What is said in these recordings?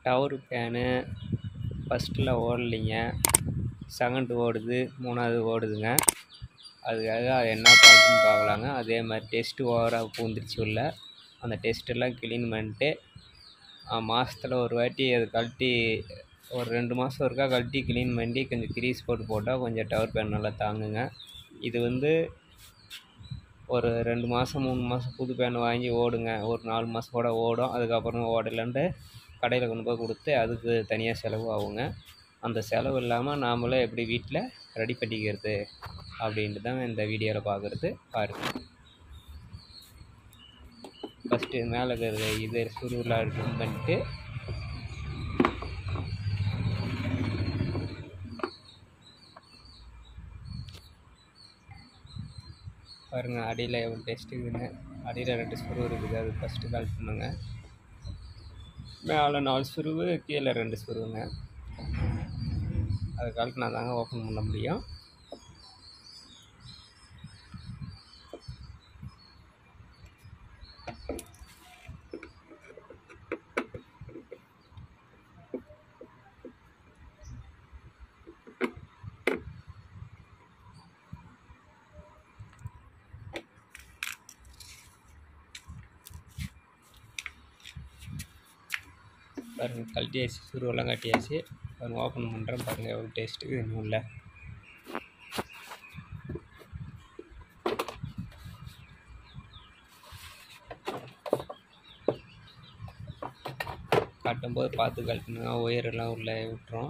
tower fan ஃபஸ்ட்டில் ஓடலைங்க second ஓடுது மூணாவது ஓடுதுங்க அதுக்காக அது என்ன ஃபால்ட்டுன்னு பார்க்கலாங்க அதே மாதிரி டெஸ்ட்டு ஓவராக பூந்துருச்சு உள்ள அந்த டெஸ்ட்டெல்லாம் க்ளீன் பண்ணிட்டு மாதத்துல ஒரு வாட்டி அதை கழட்டி ஒரு ரெண்டு மாதம் ஒருக்கா கழட்டி க்ளீன் பண்ணி கொஞ்சம் கிரீஸ் போட்டு போட்டால் கொஞ்சம் டவர் ஃபேன் நல்லா தாங்குங்க இது வந்து ஒரு ரெண்டு மாதம் மூணு மாதம் புது ஃபேன் வாங்கி ஓடுங்க ஒரு நாலு மாதம் கூட ஓடும் அதுக்கப்புறம் ஓடலைன்ட்டு கடையில் கொண்டு போய் கொடுத்து அதுக்கு தனியாக செலவு ஆகுங்க அந்த செலவு இல்லாமல் நாமளே எப்படி வீட்டில் ரெடி பண்ணிக்கிறது அப்படின்ட்டு தான் இந்த வீடியோவில் பார்க்குறது பாருங்கள் ஃபஸ்ட்டு மேலே இருக்கிற இது சுருளாக ட்ரிம் பண்ணிட்டு பாருங்கள் அடியில் எவ்வளோ டெஸ்ட் இருக்குதுன்னு அடியில் ரெண்டு ஸ்க்ரூ இருக்குது அது ஃபஸ்ட்டு கால் பண்ணுங்க மேலே நாலு ஸ்க்ரூவு கீழே ரெண்டு ஸ்க்ரூவுங்க அது கழட்டினா தாங்க ஓப்பன் பண்ண முடியும் பாருங்கள் கழட்டியாச்சு சுருவெல்லாம் கட்டியாச்சு பாருங்கள் ஓப்பன் பண்ணுறேன் பாருங்கள் எவ்வளோ டேஸ்ட்டு இன்னும் இல்லை காட்டும்போது பார்த்து கழட்டணுங்க ஒயரெல்லாம் உள்ளே விட்டுரும்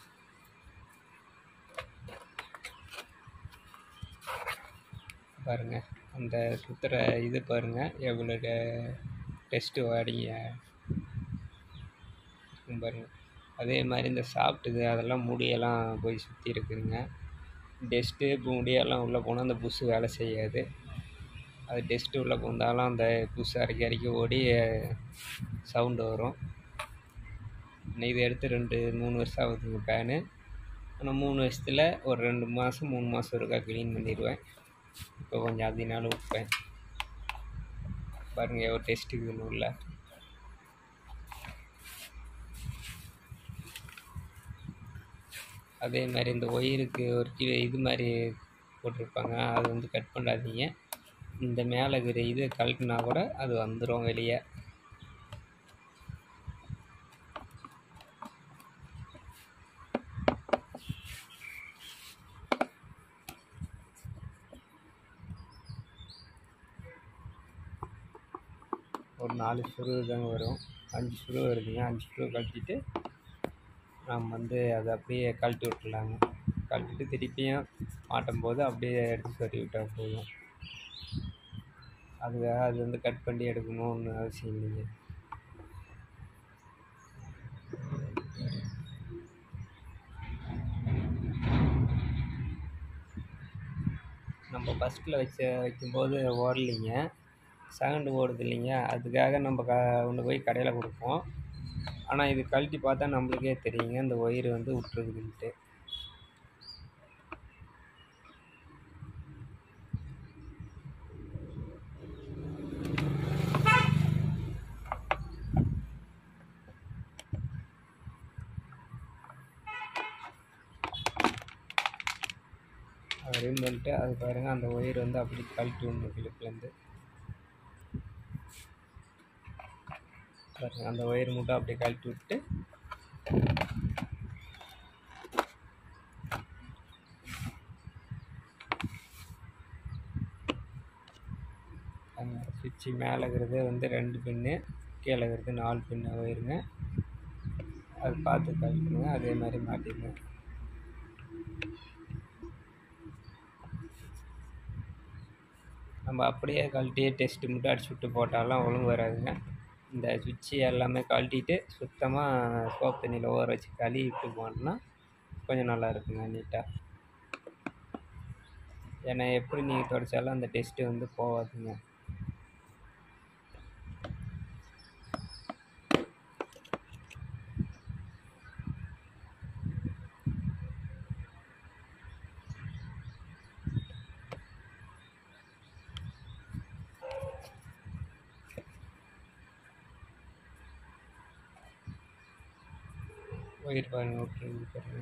பாருங்கள் அந்த சுற்றுற இது பாருங்கள் எவ்வளோ டெஸ்ட்டு வாடிங்க இருக்கும் பாருங்க அதே மாதிரி இந்த சாப்பிட்டது அதெல்லாம் முடியெல்லாம் போய் சுற்றி இருக்குதுங்க டெஸ்ட்டு இப்போ முடியெல்லாம் உள்ளே போனால் அந்த புஷ் வேலை செய்யாது அது டெஸ்ட்டு உள்ளே போந்தாலும் அந்த புஷ் அரைக்கி அரைக்கி ஓடி சவுண்டு வரும் இன்னும் இதை எடுத்து ரெண்டு மூணு வருஷம் ஆகுதுங்க ஃபேனு ஆனால் மூணு வருஷத்தில் ஒரு ரெண்டு மாதம் மூணு மாதம் ஒருக்கா க்ளீன் பண்ணிடுவேன் இப்போ கொஞ்சம் அதனால விட்பேன் பாருங்கள் எவ்வளோ டெஸ்ட் இருக்குதுன்னு உள்ள அதே மாதிரி இந்த ஒயருக்கு ஒரு கீழே இது மாதிரி போட்டிருப்பாங்க அது வந்து கட் பண்ணாதீங்க இந்த மேலே இருக்கிற இது கழட்டினா கூட அது வந்துடும் வெளியே ஒரு நாலு ஸ்க்ரூ தாங்க வரும் அஞ்சு ஸ்க்ரூ வருதுங்க அஞ்சு ஸ்க்ரூ கழட்டிட்டு நம்ம வந்து அதை அப்படியே கழட்டி விட்டுலாங்க கழட்டிட்டு திருப்பியும் மாட்டும் போது அப்படியே எடுத்து சொருவி விட்டால் போதும் அதுக்காக அது வந்து கட் பண்ணி எடுக்கணும்னு அவசியம் இல்லைங்க நம்ம ஃபஸ்ட்டில் வச்ச வைக்கும்போது ஓடலைங்க செகண்டு ஓடுது இல்லைங்க அதுக்காக நம்ம க கொண்டு போய் கடையில் கொடுப்போம் ஆனால் இது கழட்டி பார்த்தா நம்மளுக்கே தெரியுங்க இந்த ஒயரு வந்து விட்ருக்குதுன்ட்டு அதை ரிம் பண்ணிட்டு அது பாருங்கள் அந்த ஒயர் வந்து அப்படி கழட்டி விடணும் கிளிப்லேருந்து பாருங்கள் அந்த ஒயர் மட்டும் அப்படியே கழட்டி விட்டு அந்த சுவிட்சு மேலே இருக்கிறது வந்து ரெண்டு பின்னு கீழே இருக்கிறது நாலு பின்னு ஒயருங்க அது பார்த்து கழட்டுங்க அதே மாதிரி மாட்டிடுங்க நம்ம அப்படியே கழட்டி டெஸ்ட்டு மட்டும் அடிச்சு விட்டு போட்டாலாம் ஒழுங்கு வராதுங்க இந்த சுவிட்சு எல்லாமே கழட்டிட்டு சுத்தமாக சோப்பு தண்ணியில் ஊற வச்சு கழுவி விட்டு போனோம்னா கொஞ்சம் நல்லா இருக்குங்க நீட்டாக ஏன்னா எப்படி நீங்கள் துடைச்சாலும் அந்த டெஸ்ட்டு வந்து போகாதுங்க ஒயர் பாருங்க ஓகே பாருங்க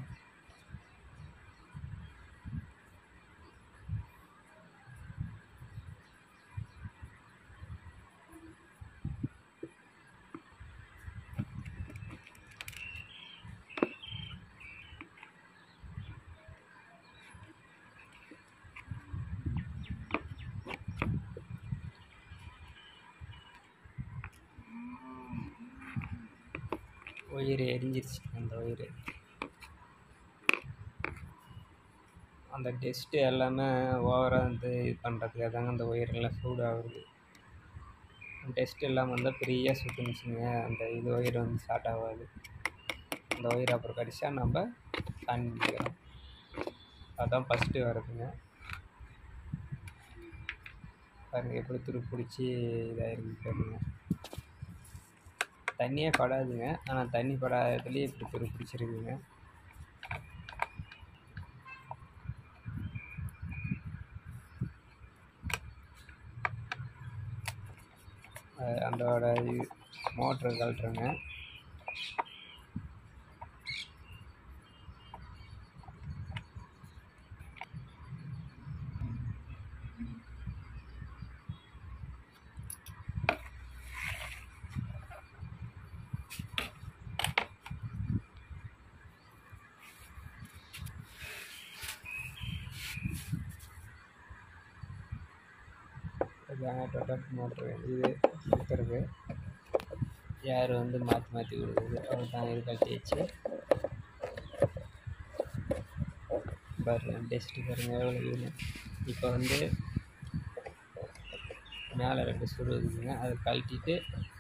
ஒயர் எரிஞ்சிருச்சு அந்த ஒயரு அந்த டெஸ்ட்டு எல்லாமே ஓவராக வந்து இது பண்ணுறதுக்காக தாங்க அந்த ஒயரெல்லாம் சூடாகுது டெஸ்ட் எல்லாம் வந்தால் ஃப்ரீயாக சுற்றுனுச்சுங்க அந்த இது ஒயர் வந்து ஸ்டார்ட் ஆகாது அந்த ஒயர் அப்புறம் கடிச்சா நம்ம ஆன் பண்ணிக்கலாம் அதான் ஃபஸ்ட்டு வருதுங்க பாருங்கள் எப்படி துரு பிடிச்சி இதாகிருக்கு பாருங்க தண்ணியே படாதுங்க ஆனால் தண்ணி படாததுலேயே இப்படி துரு பிடிச்சிருக்குங்க அதோட இது மோட்ரு கழட்டுறேங்க இதாங்க டொட்டட் மோட்ரு இது சுற்றுறது ஏர் வந்து மாற்றி மாற்றி விடுறது அவ்வளோதான் இது கட்டியாச்சு பாருங்க டெஸ்ட்டு பாருங்க எவ்வளோ இதுன்னு இப்போ வந்து மேலே ரெண்டு சுரு இருக்குதுங்க அதை கழட்டிட்டு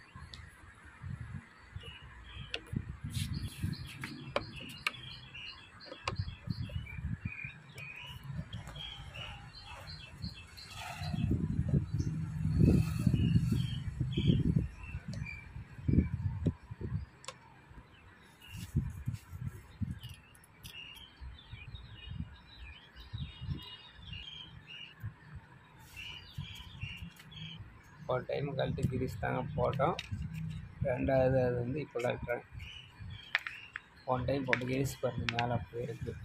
ஒரு டைம் கழட்டி கிரீஸ் தாங்க போட்டோம் ரெண்டாவது அது வந்து இப்போ கழட்டுறேன் ஒன் டைம் போட்டு கிரீஸ் பாருங்க மேலே அப்படியே இருக்குது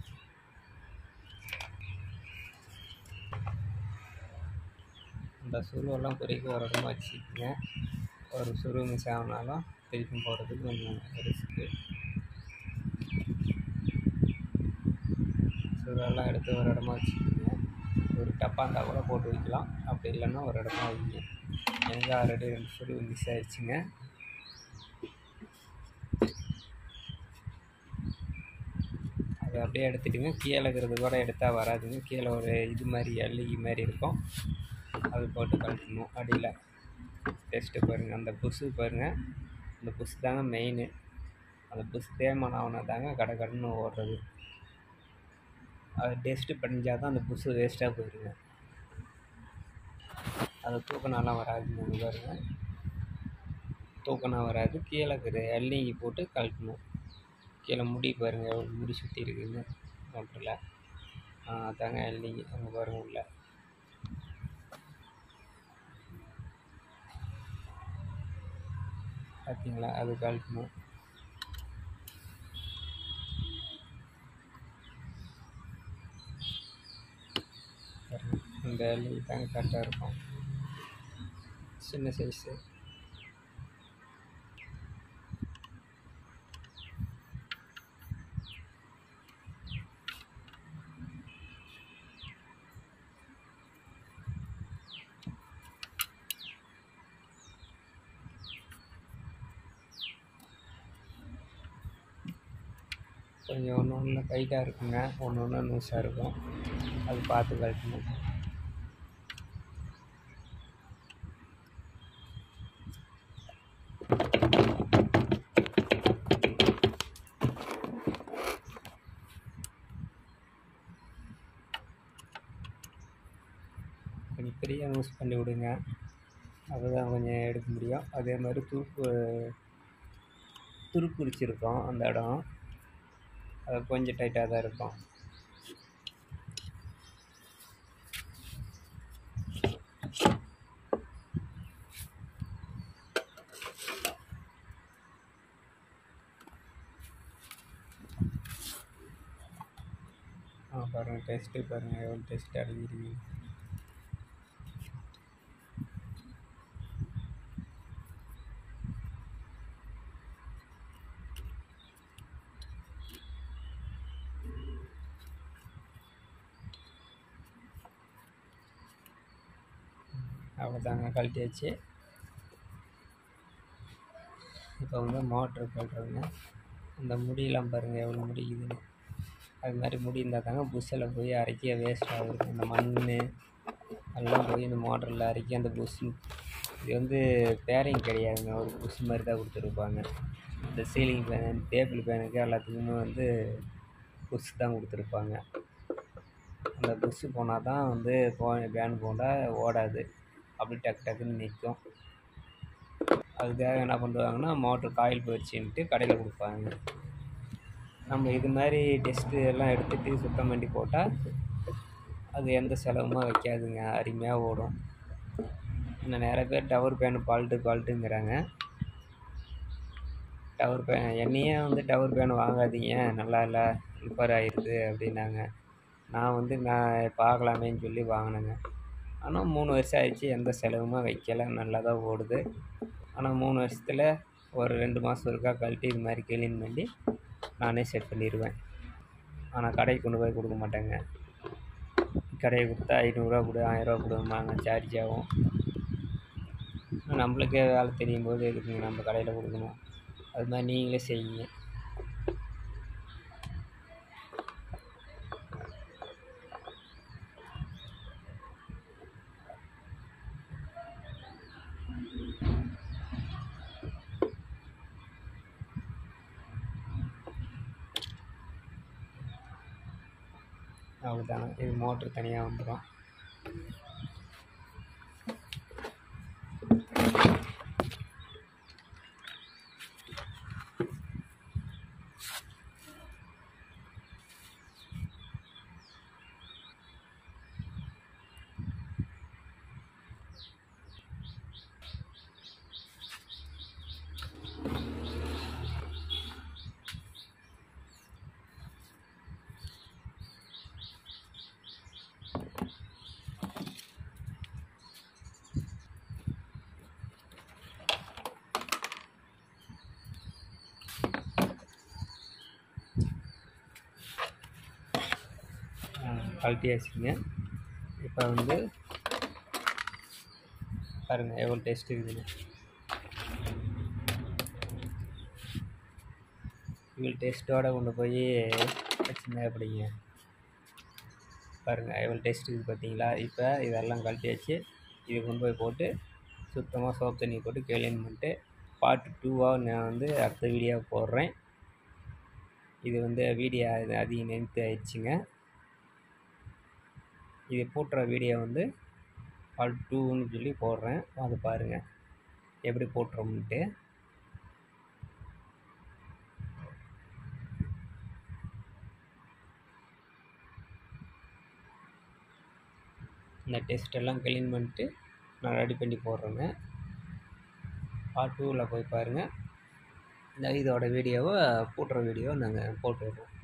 அந்த சுருவெல்லாம் குறைக்க ஒரு இடமா வச்சுக்கோங்க ஒரு சுரு மிஸ் ஆகினாலும் திருப்பி போடுறதுக்கு கொஞ்சம் ரிஸ்க்கு சுருவெல்லாம் எடுத்து ஒரு இடமா வச்சுக்கோங்க ஒரு டப்பா இருந்தால் கூட போட்டு வைக்கலாம் அப்படி இல்லைன்னா ஒரு இடமா வைங்க எனக்கு ஆல்ரெடி ரெண்டு சுரு மிஸ் ஆயிடுச்சுங்க அதை அப்படியே எடுத்துட்டுங்க கீழே இருக்கிறது கூட எடுத்தால் வராதுங்க கீழே ஒரு இது மாதிரி எல்இ மாதிரி இருக்கும் அது போட்டு கழட்டணும் அடியில் டெஸ்ட்டு பாருங்கள் அந்த புஷு பாருங்கள் அந்த புஷ் தாங்க மெயினு அந்த புஷ் தேய்மானம் ஆகுனா தாங்க கடை கடைன்னு ஓடுறது அது டெஸ்ட்டு பண்ணிஞ்சால் தான் அந்த புஷு வேஸ்ட்டாக போயிடுங்க அது தூக்கினாலாம் வராதுங்க இங்க பாருங்க தூக்கினா வராது கீழே இருக்கிற எல்இங்கி போட்டு கழட்டணும் கீழே முடி பாருங்கள் எவ்வளோ முடி சுற்றி இருக்குதுங்க மோட்டரில் அதாங்க எல்இங்கி அங்கே பாருங்க உள்ள பார்த்தீங்களா அது கழட்டணும் பாருங்க இந்த எல்இ தாங்க கரெக்டாக இருக்கும் சின்ன சைஸு கொஞ்சம் ஒன்று ஒன்று டைட்டாக இருக்குங்க ஒன்று ஒன்று லூஸாக இருக்கும் அது பார்த்து கழட்டணும் கொஞ்சம் ஃப்ரீயாக யூஸ் பண்ணி விடுங்க அப்போ தான் கொஞ்சம் எடுக்க முடியும் அதே மாதிரி துருப்பு துருப்பு பிடிச்சிருக்கும் அந்த இடம் அது கொஞ்சம் டைட்டாக தான் இருக்கும் பாருங்கள் டெஸ்ட்டு பாருங்கள் எவ்வளோ டெஸ்ட் அடிக்கிறீங்க அவ்வளோதாங்க கழட்டியாச்சு இப்போ வந்து மோட்ரு கழட்டுறதுங்க அந்த முடியெல்லாம் பாருங்கள் எவ்வளோ முடிக்குதுன்னு அது மாதிரி முடி இருந்தால் தாங்க புஷ்ஷில் போய் அரைக்க வேஸ்ட் ஆகுது அந்த மண் எல்லாம் போய் இந்த மோட்டரில் அரைக்க அந்த புஷ் இது வந்து பேரிங் கிடையாதுங்க ஒரு புஷ் மாதிரி தான் கொடுத்துருப்பாங்க இந்த சீலிங் ஃபேன் டேபிள் ஃபேனுக்கு எல்லாத்துக்குமே வந்து புஷ் தான் கொடுத்துருப்பாங்க அந்த புஷ்ஷு போனால் தான் வந்து போ ஃபேன் போனால் ஓடாது அப்படி டக்கு டக்குன்னு நிற்கும் அதுக்காக என்ன பண்ணுவாங்கன்னா மோட்ரு காயில் போயிடுச்சுன்ட்டு கடையில் கொடுப்பாங்க நம்ம இது மாதிரி டெஸ்ட்டு எல்லாம் எடுத்துகிட்டு சுத்தம் பண்ணி போட்டால் அது எந்த செலவுமா வைக்காதுங்க அருமையாக ஓடும் இன்னும் நிறைய பேர் டவர் ஃபேனு ஃபால்ட்டு ஃபால்ட்டுங்கிறாங்க டவர் ஃபேன் என்னையே வந்து டவர் ஃபேன் வாங்காதீங்க நல்லா இல்லை ரிப்பேர் ஆயிடுது அப்படின்னாங்க நான் வந்து நான் பார்க்கலாமேன்னு சொல்லி வாங்கினேங்க ஆனால் மூணு வருஷம் ஆயிடுச்சு எந்த செலவுமே வைக்கல நல்லா தான் ஓடுது ஆனால் மூணு வருஷத்தில் ஒரு ரெண்டு மாதம் ஒருக்கா கழட்டி இது மாதிரி க்ளீன் பண்ணி நானே செட் பண்ணிடுவேன் ஆனால் கடைக்கு கொண்டு போய் கொடுக்க மாட்டேங்க கடையை கொடுத்தா ஐநூறுரூவா கொடு ஆயிரரூவா கொடும்பாங்க சார்ஜ் ஆகும் நம்மளுக்கே வேலை தெரியும் போது எதுக்குங்க நம்ம கடையில் கொடுக்கணும் அது மாதிரி நீங்களே செய்யுங்க அவ்வளோதாங்க இது மோட்ரு தனியாக வந்துடும் கழட்டியாச்சுங்க இப்போ வந்து பாருங்கள் எவ்வளோ டேஸ்ட் இருக்குதுன்னு இவ்வளோ டேஸ்ட்டோடு கொண்டு போய் வச்சுருந்தா எப்படிங்க பாருங்கள் எவ்வளோ டேஸ்ட் இருக்குது பார்த்தீங்களா இப்போ இதெல்லாம் கழட்டியாச்சு இது கொண்டு போய் போட்டு சுத்தமாக சோப் தண்ணி போட்டு க்ளீன் பண்ணிட்டு பார்ட் டூவாக நான் வந்து அடுத்த வீடியோ போடுறேன் இது வந்து வீடியோ அதிக லென்த் ஆயிடுச்சுங்க இது போட்டுற வீடியோ வந்து பார்ட் டூன்னு சொல்லி போடுறேன் அது பாருங்கள் எப்படி போட்டுறோம்ன்ட்டு இந்த டெஸ்ட் எல்லாம் க்ளீன் பண்ணிட்டு நான் ரெடி பண்ணி போடுறேங்க பார்ட் டூவில் போய் பாருங்கள் இந்த இதோட வீடியோவை போட்டுற வீடியோ நாங்கள் போட்டு விட்றோம்